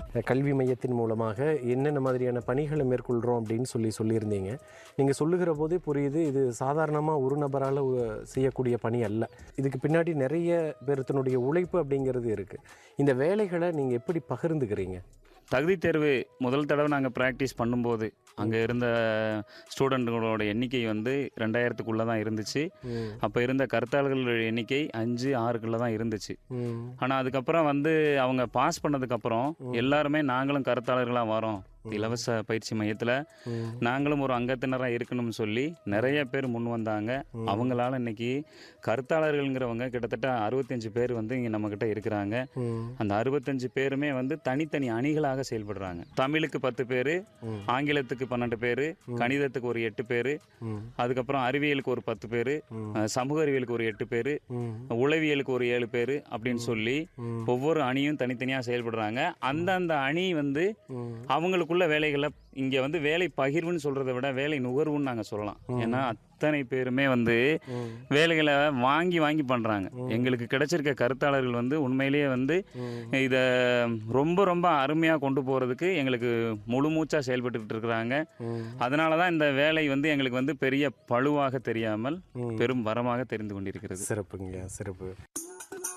கல்வி மையத்தின் மூலமாக என்னென்ன மாதிரியான பணிகளை மேற்கொள்கிறோம் அப்படின்னு சொல்லி சொல்லியிருந்தீங்க நீங்கள் சொல்லுகிற போதே புரியுது இது சாதாரணமாக ஒரு நபரால் செய்யக்கூடிய பணி அல்ல இதுக்கு பின்னாடி நிறைய பேர்த்தினுடைய உழைப்பு அப்படிங்கிறது இருக்குது இந்த வேலைகளை நீங்கள் எப்படி பகிர்ந்துக்கிறீங்க தகுதி தேர்வு முதல் தடவை நாங்கள் ப்ராக்டிஸ் பண்ணும்போது அங்கே இருந்த ஸ்டூடெண்ட்டுகளோட எண்ணிக்கை வந்து ரெண்டாயிரத்துக்குள்ளே தான் இருந்துச்சு ம், அப்போ இருந்த கருத்தாளர்களோட எண்ணிக்கை அஞ்சு ஆறுக்குள்ளே தான் இருந்துச்சு ம், ஆனால் அதுக்கப்புறம் வந்து அவங்க பாஸ் பண்ணதுக்கப்புறம் எல்லாருமே நாங்களும் கருத்தாளர்களாக வரோம் இலவச பயிற்சி மையத்தில் ம், நாங்களும் ஒரு அங்கத்தினராக இருக்கணும்னு சொல்லி நிறைய பேர் முன் வந்தாங்க அவங்களால இன்னைக்கு கருத்தாளர்கள்ங்கிறவங்க கிட்டத்தட்ட அறுபத்தஞ்சு பேர் வந்து இங்கே நம்மக்கிட்ட இருக்கிறாங்க ம், அந்த அறுபத்தஞ்சு பேருமே வந்து தனித்தனி அணிகளாக செயல்படுறாங்க தமிழுக்கு பத்து பேர் ம். ஆங்கிலத்துக்கு பன்னெண்டு பேர் கணிதத்துக்கு ஒரு எட்டு பேர் ம், அதுக்கப்புறம் அறிவியலுக்கு ஒரு பத்து பேர் ம். சமூக அறிவியலுக்கு ஒரு எட்டு பேர் ம், உளவியலுக்கு ஒரு ஏழு பேர் அப்படின்னு சொல்லி ம். ஒவ்வொரு அணியும் தனித்தனியாக செயல்படுறாங்க அந்தந்த அணி வந்து ம். அவங்களுக்குள்ள வேலைகளை இங்கே வந்து வேலை பகிர்வுன்னு சொல்கிறத விட வேலை நுகர்வுன்னு நாங்கள் சொல்லலாம் ஏன்னா அத்தனை பேருமே வந்து ம். வேலைகளை வாங்கி வாங்கி பண்ணுறாங்க எங்களுக்கு கிடைச்சிருக்க கருத்தாளர்கள் வந்து உண்மையிலேயே வந்து இதை ரொம்ப ரொம்ப அருமையாக கொண்டு போகிறதுக்கு எங்களுக்கு முழு மூச்சாக செயல்பட்டுக்கிட்டு இருக்கிறாங்க ம். அதனால தான் இந்த வேலை வந்து எங்களுக்கு வந்து பெரிய பழுவாக தெரியாமல் ம். பெரும் வரமாக தெரிந்து கொண்டிருக்கிறது சிறப்புங்க சிறப்பு